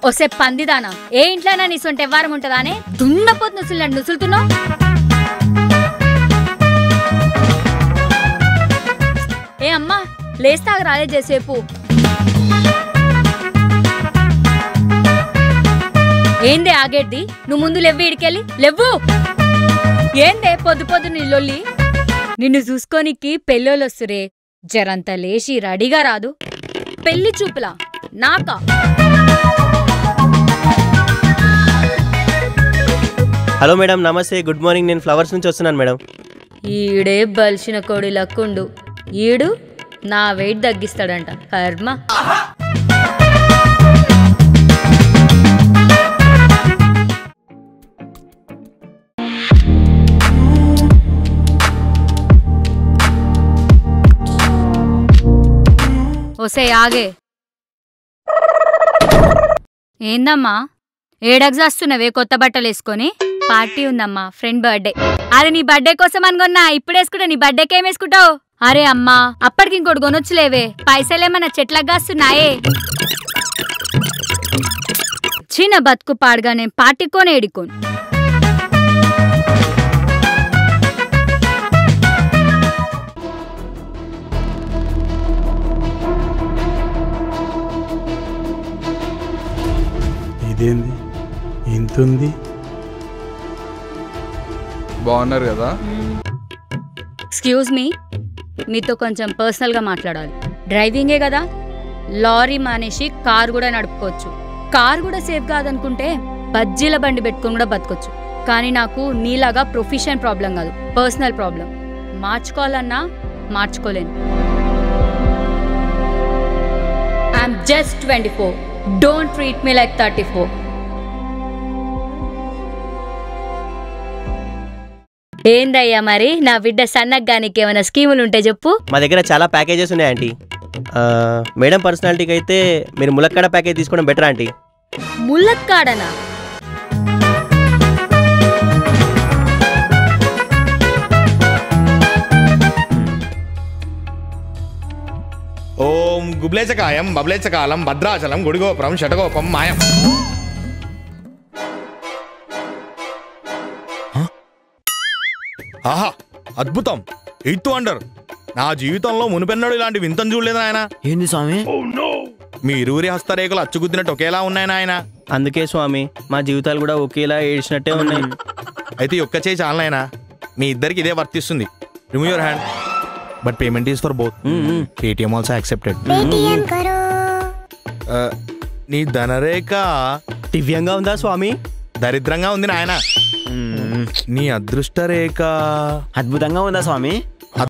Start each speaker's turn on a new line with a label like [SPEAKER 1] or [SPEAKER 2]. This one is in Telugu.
[SPEAKER 1] ఒసే పందిదానా ఏ ఇంట్లోనా నీ సొంత ఎవ్వారం ఉంటుందా అని దున్నపోతు నుసులు నుసులుతున్నావు ఏ అమ్మా లేస్తాగ రాలే చేసేపు ఏందే ఆగేడ్ది నువ్వు ముందు లెవ్వు ఇడికెళ్ళి లెవ్వు ఏందే పొద్దు పొద్దు నీ లొల్లి నిన్ను చూసుకోనికి పెళ్ళోళ్ళు వస్తురే జరంత లేచి రెడీగా రాదు పెళ్లి చూపులా నాకా
[SPEAKER 2] హలో మేడం నమస్తే గుడ్ మార్నింగ్ నేను ఫ్లవర్స్ నుంచి వస్తున్నాను మేడం
[SPEAKER 1] ఈడే బలిసిన కోడి లక్కుండు ఈడు నా వెయిట్ తగ్గిస్తాడంట కర్మ ఒసే ఆగే ఏందమ్మా ఏడగ్స్ వస్తున్నవే కొత్త బట్టలు వేసుకొని పార్టీ ఉందమ్మా ఫ్రెండ్ బర్త్డే అది నీ బర్త్డే కోసం అనుకున్నా ఇప్పుడు వేసుకుంటా నీ బర్త్డేకి ఏం వేసుకుంటావు అరే అమ్మా అప్పటికి ఇంకోటి కొనొచ్చులేవే పైసలేమన్నా చెట్లకు కాస్తున్నాయే చిన్న బతుకు పాడుగా నేను పార్టీ కొని ఏడుకోను
[SPEAKER 3] ఇదేంది ఇంతుంది
[SPEAKER 4] బాగున్నారు కదా
[SPEAKER 1] ఎక్స్క్యూజ్ మీ మీతో కొంచెం పర్సనల్గా మాట్లాడాలి డ్రైవింగే కదా లారీ మానేసి కార్ కూడా నడుపుకోవచ్చు కార్ కూడా సేఫ్ కాదనుకుంటే బజ్జీల బండి పెట్టుకొని కూడా బతకొచ్చు కానీ నాకు నీలాగా ప్రొఫెషన్ ప్రాబ్లం కాదు పర్సనల్ ప్రాబ్లం మార్చుకోవాలన్నా మార్చుకోలేను I'm just twenty four don't treat me like thirty four ఏందయ్యా మరి నా బిడ్డ సన్నగ్గా నీకేమైనా స్కీములు ఉంటే చెప్పు
[SPEAKER 2] మా దగ్గర చాలా ప్యాకేజెస్ ఉన్నాయి ఆంటీ ఆ, మేడం పర్సనాలిటీకి అయితే మీరు ములక్కడ ప్యాకేజ్ తీసుకోవడం బెటర్ ఆంటీ
[SPEAKER 1] ముల్లక్కాడనా
[SPEAKER 5] ఓం గుబ్లేచకాయం బబ్లేచకాలం భద్రాచలం గుడిగోపురం షటగోపం మాయం హ? ఆహా అద్భుతం ఎయిత్ వండర్ నా జీవితంలో మునిపెన్నడు ఇలాంటి వింతం చూడలేదు నాయన
[SPEAKER 6] ఏంది స్వామి
[SPEAKER 5] మీ ఇరువురి హస్తరేఖలు అచ్చుగుద్దినట్టు ఒకేలా ఉన్నాయి నాయన
[SPEAKER 2] అందుకే స్వామి మా జీవితాలు కూడా ఒకేలా ఏడ్చినట్టే ఉన్నాయి
[SPEAKER 5] అయితే ఈ ఒక్క చేయి చాలు నాయన మీ ఇద్దరికి ఇదే వర్తిస్తుంది remove your hand but payment is for both Paytm also accepted నీ ధనరేఖ
[SPEAKER 2] దివ్యంగా ఉందా స్వామి
[SPEAKER 5] దరిద్రంగా ఉంది నాయన నీ అదృష్ట రేఖ
[SPEAKER 6] అద్భుతంగా ఉందా స్వామి